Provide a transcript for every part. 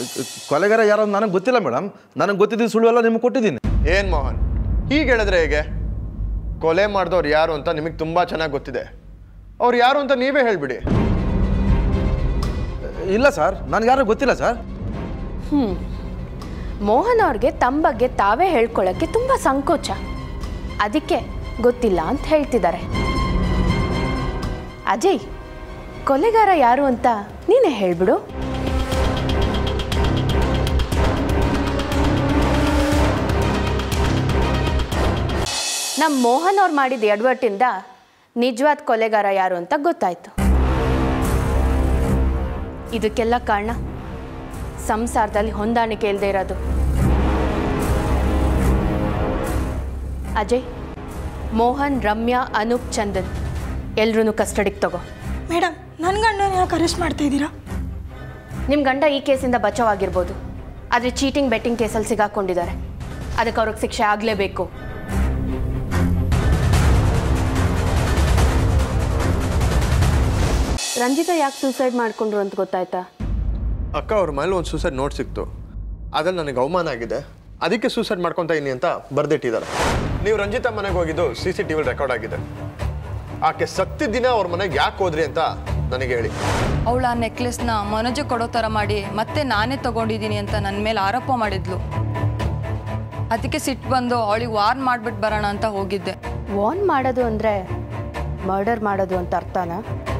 ಕೊಲೆಗಾರ ಯಾರು ಅಂತ ನನಗೆ ಗೊತ್ತಿಲ್ಲ ಮೇಡಮ್ ನನಗೆ ಗೊತ್ತಿದ್ದು ಸುಳ್ಳು ಎಲ್ಲ ನಿಮ್ಗೆ ಕೊಟ್ಟಿದ್ದೀನಿ ಏನು ಮೋಹನ್ ಹೀಗೆ ಹೇಳಿದ್ರೆ ಹೇಗೆ ಕೊಲೆ ಮಾಡಿದವ್ರು ಯಾರು ಅಂತ ನಿಮಗೆ ತುಂಬ ಚೆನ್ನಾಗಿ ಗೊತ್ತಿದೆ ಅವ್ರು ಯಾರು ಅಂತ ನೀವೇ ಹೇಳಿಬಿಡಿ ಇಲ್ಲ ಸರ್ ನನಗೆ ಯಾರು ಗೊತ್ತಿಲ್ಲ ಸರ್ ಮೋಹನ್ ಅವ್ರಿಗೆ ತಮ್ಮ ಬಗ್ಗೆ ತಾವೇ ಹೇಳ್ಕೊಳ್ಳೋಕ್ಕೆ ತುಂಬ ಸಂಕೋಚ ಅದಕ್ಕೆ ಗೊತ್ತಿಲ್ಲ ಅಂತ ಹೇಳ್ತಿದ್ದಾರೆ ಅಜಯ್ ಕೊಲೆಗಾರ ಯಾರು ಅಂತ ನೀನೇ ಹೇಳ್ಬಿಡು ನಮ್ಮ ಮೋಹನ್ ಅವ್ರು ಮಾಡಿದ ಎಡವಟ್ಟಿಂದ ನಿಜವಾದ ಕೊಲೆಗಾರ ಯಾರು ಅಂತ ಗೊತ್ತಾಯ್ತು ಇದಕ್ಕೆಲ್ಲ ಕಾರಣ ಸಂಸಾರದಲ್ಲಿ ಹೊಂದಾಣಿಕೆ ಇಲ್ಲದೆ ಇರೋದು ಅಜಯ್ ಮೋಹನ್ ರಮ್ಯಾ ಅನೂಪ್ ಚಂದನ್ ಎಲ್ರೂ ಕಸ್ಟಡಿಗೆ ತಗೋ ಮೇಡಮ್ ನನ್ನ ಗಂಡನ ಯಾಕೆ ಅರೆಸ್ಟ್ ಮಾಡ್ತಾ ಇದ್ದೀರಾ ನಿಮ್ಮ ಗಂಡ ಈ ಕೇಸಿಂದ ಬಚಾವಾಗಿರ್ಬೋದು ಆದರೆ ಚೀಟಿಂಗ್ ಬೆಟ್ಟಿಂಗ್ ಕೇಸಲ್ಲಿ ಸಿಗಾಕೊಂಡಿದ್ದಾರೆ ಅದಕ್ಕೆ ಅವ್ರಿಗೆ ಶಿಕ್ಷೆ ಆಗಲೇಬೇಕು ರಂಜಿತಾ ಯಾಕೆ ಸೂಸೈಡ್ ಮಾಡ್ಕೊಂಡ್ರು ಅಂತ ಗೊತ್ತಾಯ್ತಾ ಅಕ್ಕ ಅವ್ರ ಮೇಲೆ ಒಂದು ಸೂಸೈಡ್ ನೋಟ್ ಸಿಕ್ತು ಅದ್ರಲ್ಲಿ ನನಗೆ ಅವಮಾನ ಆಗಿದೆ ಅದಕ್ಕೆ ಸೂಸೈಡ್ ಮಾಡ್ಕೊತಾ ಇದ್ದೀನಿ ಅಂತ ಬರ್ದಿಟ್ಟಿದ್ದಾರೆ ನೀವು ರಂಜಿತಾ ಮನೆಗೆ ಹೋಗಿದ್ದು ಸಿ ಸಿ ಟಿ ವಿಲಿ ರೆಕಾರ್ಡ್ ಆಗಿದೆ ಆಕೆ ಸತ್ತಿದ್ದ ದಿನ ಅವ್ರ ಮನೆಗೆ ಯಾಕೆ ಹೋದ್ರಿ ಅಂತ ನನಗೆ ಹೇಳಿ ಅವಳು ಆ ನೆಕ್ಲೆಸ್ನ ಮನೋಜ ಕೊಡೋ ಥರ ಮಾಡಿ ಮತ್ತೆ ನಾನೇ ತಗೊಂಡಿದ್ದೀನಿ ಅಂತ ನನ್ನ ಮೇಲೆ ಆರೋಪ ಮಾಡಿದ್ಲು ಅದಕ್ಕೆ ಸಿಟ್ಟು ಬಂದು ಅವಳಿಗೆ ವಾರ್ನ್ ಮಾಡ್ಬಿಟ್ಟು ಬರೋಣ ಅಂತ ಹೋಗಿದ್ದೆ ವಾರ್ನ್ ಮಾಡೋದು ಅಂದರೆ ಮರ್ಡರ್ ಮಾಡೋದು ಅಂತ ಅರ್ಥನಾ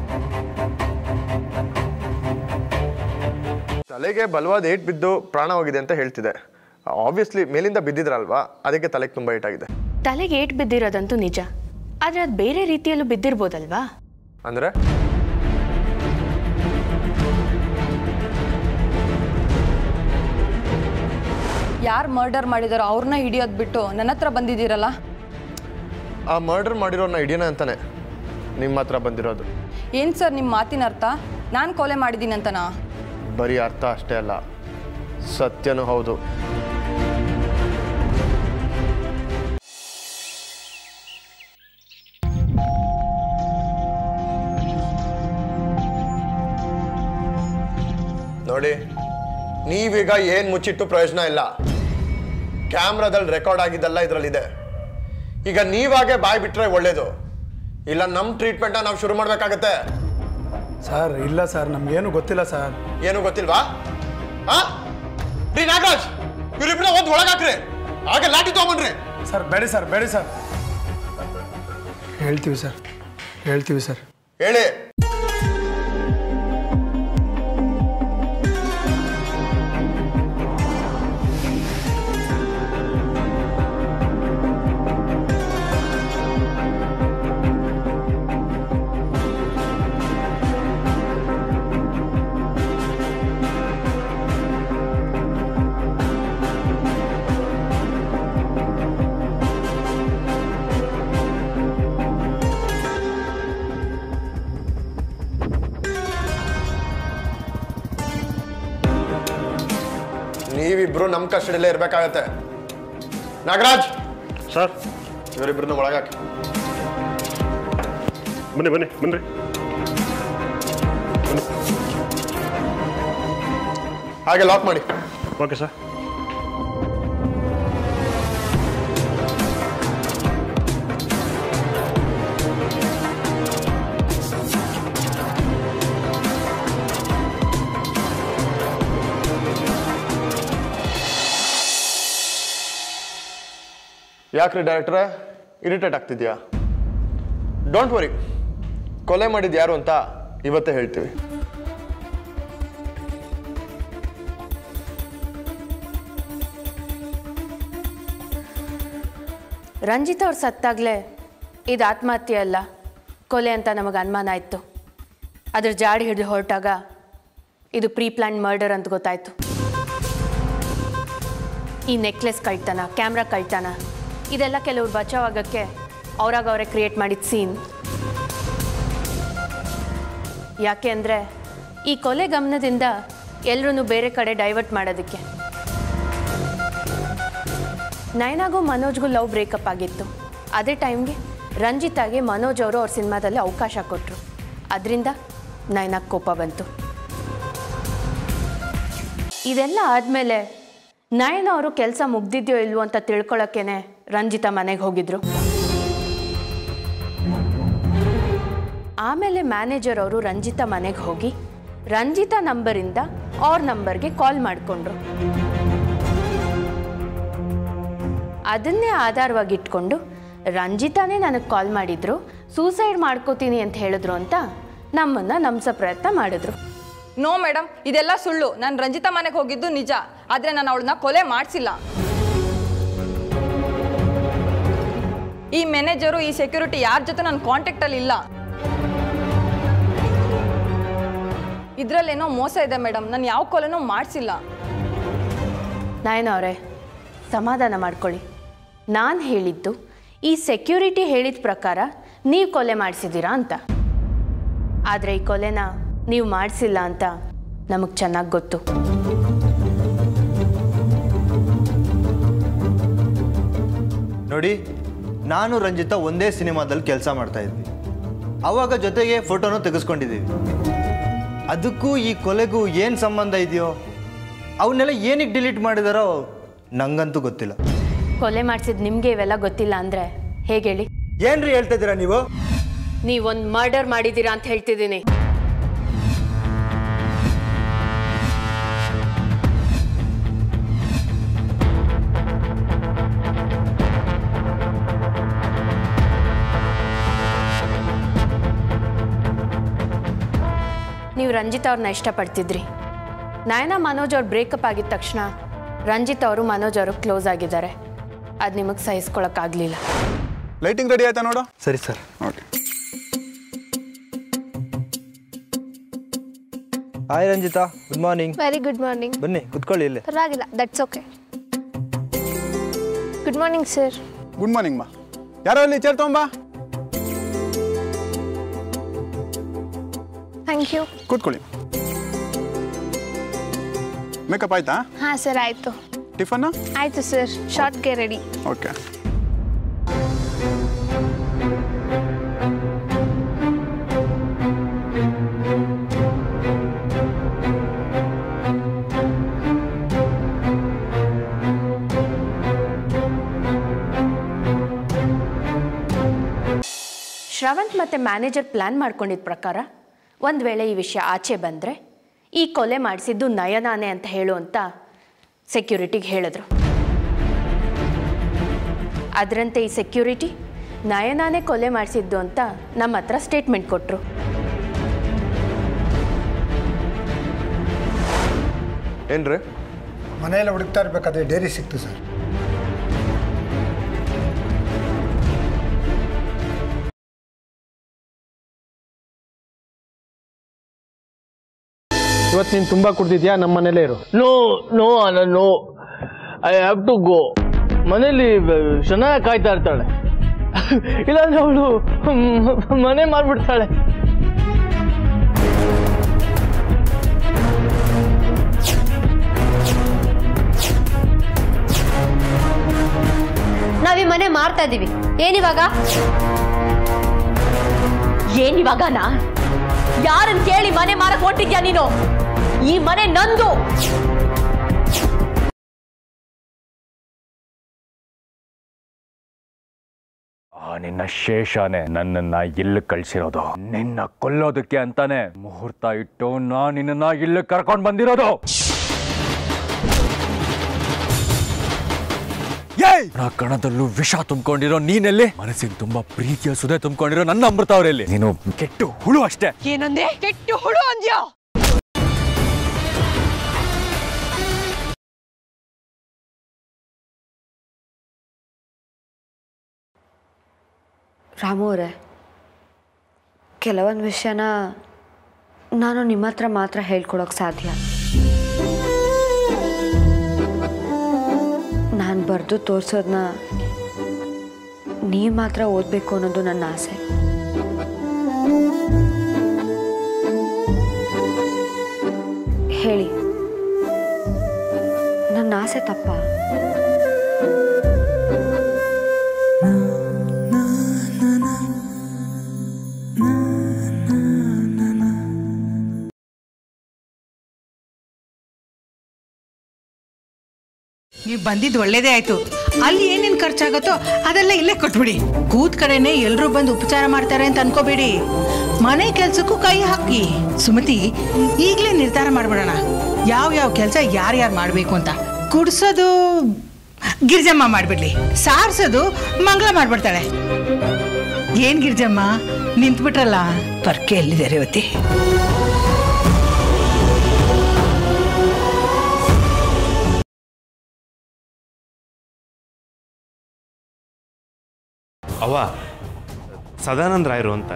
ತಲೆಗೆ ಬಲವಾದ ಏಟ್ ಬಿದ್ದು ಪ್ರಾಣ ಹೋಗಿದೆ ಅಂತ ಹೇಳ್ತಿದೆ ಆಬ್ವಿಯಸ್ಲಿ ಮೇಲಿಂದ ಬಿದ್ದಿದ್ರಲ್ವಾ ಅದಕ್ಕೆ ತಲೆಗೆ ತುಂಬ ಏಟಾಗಿದೆ ತಲೆಗೆ ಏಟ್ ಬಿದ್ದಿರೋದಂತೂ ನಿಜ ಆದರೆ ಅದು ಬೇರೆ ರೀತಿಯಲ್ಲೂ ಬಿದ್ದಿರ್ಬೋದಲ್ವಾ ಅಂದರೆ ಯಾರು ಮರ್ಡರ್ ಮಾಡಿದಾರೋ ಅವ್ರನ್ನ ಹಿಡಿಯೋದು ಬಿಟ್ಟು ನನ್ನ ಹತ್ರ ಬಂದಿದ್ದೀರಲ್ಲ ಆ ಮರ್ಡರ್ ಮಾಡಿರೋನ್ನ ಹಿಡಿಯೋಣ ಅಂತಾನೆ ನಿಮ್ಮ ಹತ್ರ ಬಂದಿರೋದು ಏನು ಸರ್ ನಿಮ್ಮ ಮಾತಿನ ಅರ್ಥ ನಾನು ಕೊಲೆ ಮಾಡಿದ್ದೀನಿ ಅಂತನಾ ಬರೀ ಅರ್ಥ ಅಷ್ಟೇ ಅಲ್ಲ ಸತ್ಯನೂ ಹೌದು ನೋಡಿ ನೀವೀಗ ಏನು ಮುಚ್ಚಿಟ್ಟು ಪ್ರಯೋಜನ ಇಲ್ಲ ಕ್ಯಾಮ್ರಾದಲ್ಲಿ ರೆಕಾರ್ಡ್ ಆಗಿದ್ದೆಲ್ಲ ಇದರಲ್ಲಿದೆ ಈಗ ನೀವಾಗೆ ಬಾಯ್ ಬಿಟ್ರೆ ಒಳ್ಳೇದು ಇಲ್ಲ ನಮ್ಮ ಟ್ರೀಟ್ಮೆಂಟ್ನ ನಾವು ಶುರು ಮಾಡಬೇಕಾಗತ್ತೆ ಸರ್ ಇಲ್ಲ ಸರ್ ನಮಗೇನು ಗೊತ್ತಿಲ್ಲ ಸರ್ ಏನು ಗೊತ್ತಿಲ್ವಾ ಹಾ ರೀ ನಾಗರಾಜ್ ಇವ್ರಿಬ್ನ ಒಂದು ಒಳಗಾಕ್ರಿ ಹಾಗೆ ಲಾಠಿ ತಗೊಂಬನ್ರಿ ಸರ್ ಬೇಡಿ ಸರ್ ಬೇಡಿ ಸರ್ ಹೇಳ್ತೀವಿ ಸರ್ ಹೇಳ್ತೀವಿ ಸರ್ ಹೇಳಿ ನೀವಿಬ್ರು ನಮ್ಮ ಕಸ್ಟಡಿಯಲ್ಲೇ ಇರ್ಬೇಕಾಗತ್ತೆ ನಾಗರಾಜ್ ಸರ್ ಇವರಿಬ್ರನ್ನ ಒಳಗಾಕಿ ಬನ್ನಿ ಬನ್ನಿ ಬನ್ನಿರಿ ಹಾಗೆ ಲಾಕ್ ಮಾಡಿ ಓಕೆ ಸರ್ ಯಾಕ್ರಿ ಡೈರೆಕ್ಟ್ರೆ ಇರಿಟೇಟ್ ಆಗ್ತಿದ್ಯಾ ಡೋಂಟ್ ವರಿ ಕೊಲೆ ಮಾಡಿದ್ ಯಾರು ಅಂತ ಇವತ್ತೇ ಹೇಳ್ತೀವಿ ರಂಜಿತ್ ಅವ್ರು ಸತ್ತಾಗಲೇ ಇದು ಆತ್ಮಹತ್ಯೆ ಅಲ್ಲ ಕೊಲೆ ಅಂತ ನಮಗೆ ಅನುಮಾನ ಇತ್ತು ಅದ್ರ ಜಾಡಿ ಹಿಡಿದು ಹೊರಟಾಗ ಇದು ಪ್ರೀ ಪ್ಲ್ಯಾನ್ ಮರ್ಡರ್ ಅಂತ ಗೊತ್ತಾಯ್ತು ಈ ನೆಕ್ಲೆಸ್ ಕಳ್ತನ ಕ್ಯಾಮ್ರಾ ಕಳ್ತನ ಇದೆಲ್ಲ ಕೆಲವ್ರು ಬಚಾವಾಗಕ್ಕೆ ಅವ್ರಾಗ ಅವರೇ ಕ್ರಿಯೇಟ್ ಮಾಡಿದ ಸೀನ್ ಯಾಕೆ ಅಂದರೆ ಈ ಕೊಲೆ ಗಮನದಿಂದ ಎಲ್ಲರೂ ಬೇರೆ ಕಡೆ ಡೈವರ್ಟ್ ಮಾಡೋದಕ್ಕೆ ನಯನಾಗೂ ಮನೋಜ್ಗೂ ಲವ್ ಬ್ರೇಕಪ್ ಆಗಿತ್ತು ಅದೇ ಟೈಮ್ಗೆ ರಂಜಿತಾಗೆ ಮನೋಜ್ ಅವರು ಅವ್ರ ಸಿನಿಮಾದಲ್ಲಿ ಅವಕಾಶ ಕೊಟ್ಟರು ಅದರಿಂದ ನಯನಾಗ್ ಕೋಪ ಬಂತು ಇದೆಲ್ಲ ಆದಮೇಲೆ ನಯನ ಅವರು ಕೆಲಸ ಮುಗ್ದಿದ್ಯೋ ಇಲ್ವೋ ಅಂತ ತಿಳ್ಕೊಳಕ್ಕೇನೆ ರಂಜಿತಾ ಮನೆಗೆ ಹೋಗಿದ್ರು ಆಮೇಲೆ ಮ್ಯಾನೇಜರ್ ಅವರು ರಂಜಿತಾ ಮನೆಗೆ ಹೋಗಿ ರಂಜಿತಾ ನಂಬರಿಂದ ಅವ್ರ ನಂಬರ್ಗೆ ಕಾಲ್ ಮಾಡಿಕೊಂಡ್ರು ಅದನ್ನೇ ಆಧಾರವಾಗಿ ಇಟ್ಕೊಂಡು ರಂಜಿತಾನೇ ನನಗೆ ಕಾಲ್ ಮಾಡಿದ್ರು ಸೂಸೈಡ್ ಮಾಡ್ಕೋತೀನಿ ಅಂತ ಹೇಳಿದ್ರು ಅಂತ ನಮ್ಮನ್ನು ನಂಬಿಸೋ ಪ್ರಯತ್ನ ಮಾಡಿದ್ರು ನೋ ಮೇಡಮ್ ಇದೆಲ್ಲ ಸುಳ್ಳು ನಾನು ರಂಜಿತಾ ಮನೆಗೆ ಹೋಗಿದ್ದು ನಿಜ ಆದರೆ ನಾನು ಅವಳನ್ನ ಕೊಲೆ ಮಾಡಿಸಿಲ್ಲ ಈ ಮ್ಯಾನೇಜರು ಈ ಸೆಕ್ಯೂರಿಟಿ ಯಾರ ಜೊತೆ ನನ್ನ ಕಾಂಟ್ಯಾಕ್ಟಲ್ಲಿ ಇಲ್ಲ ಇದರಲ್ಲೇನೋ ಮೋಸ ಇದೆ ಮೇಡಮ್ ನಾನು ಯಾವ ಕೊಲೆನೂ ಮಾಡಿಸಿಲ್ಲ ನಾಯನ ಅವರೇ ಸಮಾಧಾನ ಮಾಡ್ಕೊಳ್ಳಿ ನಾನು ಹೇಳಿದ್ದು ಈ ಸೆಕ್ಯೂರಿಟಿ ಹೇಳಿದ ಪ್ರಕಾರ ನೀವು ಕೊಲೆ ಮಾಡಿಸಿದ್ದೀರಾ ಅಂತ ಆದರೆ ಈ ಕೊಲೆನ ನೀವು ಮಾಡಿಸಿಲ್ಲ ಅಂತ ನಮಗೆ ಚೆನ್ನಾಗಿ ಗೊತ್ತು ನೋಡಿ ನಾನು ರಂಜಿತಾ ಒಂದೇ ಸಿನಿಮಾದಲ್ಲಿ ಕೆಲಸ ಮಾಡ್ತಾ ಇದ್ವಿ ಆವಾಗ ಜೊತೆಗೆ ಫೋಟೋನು ತೆಗೆಸ್ಕೊಂಡಿದ್ದೀವಿ ಅದಕ್ಕೂ ಈ ಕೊಲೆಗೂ ಏನು ಸಂಬಂಧ ಇದೆಯೋ ಅವನ್ನೆಲ್ಲ ಏನಕ್ಕೆ ಡಿಲೀಟ್ ಮಾಡಿದಾರೋ ನಂಗಂತೂ ಗೊತ್ತಿಲ್ಲ ಕೊಲೆ ಮಾಡಿಸಿದ ನಿಮಗೆ ಇವೆಲ್ಲ ಗೊತ್ತಿಲ್ಲ ಅಂದರೆ ಹೇಗೆ ಹೇಳಿ ಏನ್ರಿ ಹೇಳ್ತಾ ಇದ್ದೀರಾ ನೀವು ನೀವೊಂದು ಮರ್ಡರ್ ಮಾಡಿದ್ದೀರಾ ಅಂತ ಹೇಳ್ತಿದ್ದೀನಿ ನೀವು ರಂಜಿತ್ ಅವ್ರನ್ನ ಇಷ್ಟಪಡ್ತಿದ್ರಿ ನಯನ ಮನೋಜ್ ಅವ್ರು ಬ್ರೇಕಪ್ ಆಗಿದ ತಕ್ಷಣ ರಂಜಿತ್ ಅವರು ಮನೋಜ್ ಅವರು ಕ್ಲೋಸ್ ಆಗಿದ್ದಾರೆ ಅದು ನಿಮಗೆ ಸಹಿಸ್ಕೊಳಕ್ಕಾಗಲಿಲ್ಲ ಲೈಟಿಂಗ್ ರೆಡಿ ಆಯ್ತಾ ನೋಡು ಸರಿ sir okay hi Ranjitha good morning very good morning ಬನ್ನಿ ಕುತ್ಕೊಳ್ಳಿ ಇಲ್ಲೇ ಪರವಾಗಿಲ್ಲ that's okay good morning sir good morning ಮಾ ಯಾರೋ ಅಲ್ಲಿ ಚೇರ್ ತಗೊಂಬಾ ಥ್ಯಾಂಕ್ ಯು ಕೂತ್ಕೊಳ್ಳಿ ಮೇಕಪ್ ಆಯ್ತಾ ಹಾಂ ಸರ್ ಆಯಿತು ಟಿಫನ್ ಆಯಿತು ಸರ್ ಶಾರ್ಟ್ಗೆ ರೆಡಿ ಓಕೆ ಶ್ರವಂತ್ ಮತ್ತು ಮ್ಯಾನೇಜರ್ ಪ್ಲ್ಯಾನ್ ಮಾಡ್ಕೊಂಡಿದ್ದ ಪ್ರಕಾರ ಒಂದು ವೇಳೆ ಈ ವಿಷಯ ಆಚೆ ಬಂದರೆ ಈ ಕೊಲೆ ಮಾಡಿಸಿದ್ದು ನಯನಾನೆ ಅಂತ ಹೇಳು ಅಂತ ಸೆಕ್ಯೂರಿಟಿಗೆ ಹೇಳಿದ್ರು ಅದರಂತೆ ಈ ಸೆಕ್ಯೂರಿಟಿ ನಯನಾನೇ ಕೊಲೆ ಮಾಡಿಸಿದ್ದು ಅಂತ ನಮ್ಮ ಹತ್ರ ಸ್ಟೇಟ್ಮೆಂಟ್ ಕೊಟ್ಟರು ಏನ್ರಿ ಮನೆಯೆಲ್ಲ ಹುಡುಕ್ತಾ ಇರ್ಬೇಕಾದ್ರೆ ಡೈರಿ ಸಿಕ್ತು ಸರ್ ಇವತ್ತು ನೀನು ತುಂಬ ಕುಡ್ದಿದ್ಯಾ ನಮ್ಮ ಮನೇಲೇ ಇರು ನೋ ನೋ ಅಲ್ಲ no I have to go ಮನೇಲಿ ಚೆನ್ನಾಗಿ ಕಾಯ್ತಾ ಇರ್ತಾಳೆ ಇಲ್ಲಾಂದ್ರೆ ಅವಳು ಮನೆ ಮಾರ್ಬಿಡ್ತಾಳೆ ನಾವ್ ಈ ಮನೆ ಮಾರ್ತಾ ಇದೀವಿ ಏನಿವಾಗ ಏನಿವಾಗನಾ ಯಾರನ್ ಕೇಳಿ ಮನೆ ಮಾರಕ್ ಹೊಟ್ಟಿದ್ಯಾ ನೀನು ಈ ಮನೆ ನಂದು ಆ ನಿನ್ನ ಶೇಷನೇ ನನ್ನನ್ನ ಇಲ್ಲಿ ಕಳ್ಸಿರೋದು ನಿನ್ನ ಕೊಲ್ಲೋದಕ್ಕೆ ಅಂತಾನೆ ಮುಹೂರ್ತ ಇಟ್ಟು ನಾ ನಿನ್ನ ಇಲ್ಲಿ ಕರ್ಕೊಂಡ್ ಬಂದಿರೋದು ನಾ ಕಣದಲ್ಲೂ ವಿಷ ತುಂಬಿಕೊಂಡಿರೋ ನೀನೆಲ್ಲಿ ಮನಸ್ಸಿಗೆ ತುಂಬಾ ಪ್ರೀತಿಯ ಸುದೆ ತುಂಬಿಕೊಂಡಿರೋ ನನ್ನ ಅಮೃತ ಅವರೆಲ್ಲಿ ನೀನು ಕೆಟ್ಟು ಹುಳು ಅಷ್ಟೇ ಏನಂದೆ ಕೆಟ್ಟು ಹುಳು ಅಂದ್ಯಾ ರಾಮು ಅವರೇ ಕೆಲವೊಂದು ವಿಷಯನ ನಾನು ನಿಮ್ಮ ಹತ್ರ ಮಾತ್ರ ಹೇಳ್ಕೊಳಕ್ಕೆ ಸಾಧ್ಯ ನಾನು ಬರೆದು ತೋರಿಸೋದನ್ನ ನೀವು ಮಾತ್ರ ಓದಬೇಕು ಅನ್ನೋದು ನನ್ನ ಆಸೆ ಹೇಳಿ ನನ್ನ ಆಸೆ ತಪ್ಪಾ ನೀವು ಬಂದಿದ್ದು ಒಳ್ಳೇದೇ ಆಯ್ತು ಅಲ್ಲಿ ಏನೇನು ಖರ್ಚಾಗತ್ತೋ ಅದೆಲ್ಲ ಇಲ್ಲೇ ಕೊಟ್ಬಿಡಿ ಕೂತ್ ಕಡೆನೆ ಎಲ್ಲರೂ ಬಂದು ಉಪಚಾರ ಮಾಡ್ತಾರೆ ಅಂತ ಅನ್ಕೋಬೇಡಿ ಮನೆ ಕೆಲ್ಸಕ್ಕೂ ಕೈ ಹಾಕಿ ಸುಮತಿ ಈಗಲೇ ನಿರ್ಧಾರ ಮಾಡ್ಬಿಡೋಣ ಯಾವ ಯಾವ ಕೆಲಸ ಯಾರ್ಯಾರು ಮಾಡಬೇಕು ಅಂತ ಕುಡ್ಸೋದು ಗಿರ್ಜಮ್ಮ ಮಾಡ್ಬಿಡ್ಲಿ ಸಾರ್ಸೋದು ಮಂಗಳ ಮಾಡ್ಬಿಡ್ತಾಳೆ ಏನ್ ಗಿರ್ಜಮ್ಮ ನಿಂತ್ಬಿಟ್ರಲ್ಲ ಪರ್ಕೆ ಎಲ್ಲಿದೆ ರೇವತಿ ಅವ ಸದಾನಂದ ರಾಯರು ಅಂತ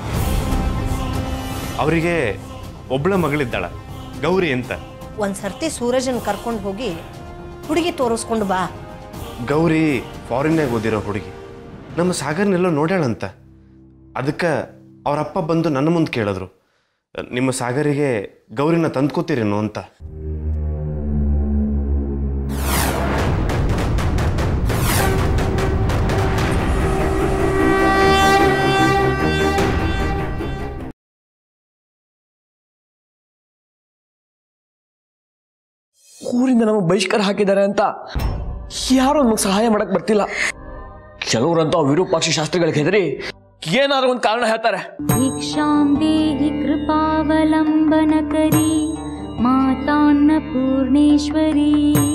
ಅವರಿಗೆ ಒಬ್ಳ ಮಗಳಿದ್ದಾಳ ಗೌರಿ ಅಂತ ಒಂದ್ ಸರ್ತಿ ಸೂರಜನ್ ಕರ್ಕೊಂಡು ಹೋಗಿ ಹುಡುಗಿ ತೋರಿಸ್ಕೊಂಡು ಬಾ ಗೌರಿ ಫಾರಿನ್ನಾಗ ಓದಿರೋ ಹುಡುಗಿ ನಮ್ಮ ಸಾಗರ್ನೆಲ್ಲೋ ನೋಡ್ಯಾಳಂತ ಅದಕ್ಕೆ ಅವರಪ್ಪ ಬಂದು ನನ್ನ ಮುಂದೆ ಕೇಳಿದ್ರು ನಿಮ್ಮ ಸಾಗರಿಗೆ ಗೌರಿನ ತಂದ್ಕೋತೀರೇನೋ ಅಂತ ಊರಿಂದ ನಮಗೆ ಬಹಿಷ್ಕಾರ ಹಾಕಿದ್ದಾರೆ ಅಂತ ಯಾರು ನಮಗೆ ಸಹಾಯ ಮಾಡಕ್ ಬರ್ತಿಲ್ಲ ಕೆಲವರಂತೂ ಆ ವಿರೂಪಾಕ್ಷಿ ಶಾಸ್ತ್ರಿಗಳಿಗೆ ಹೆದರಿ ಏನಾದ್ರು ಒಂದು ಕಾರಣ ಹೇಳ್ತಾರೆ भिक्षां देहि कृपावलम्बनकरी मातान्नपूर्णेश्वरी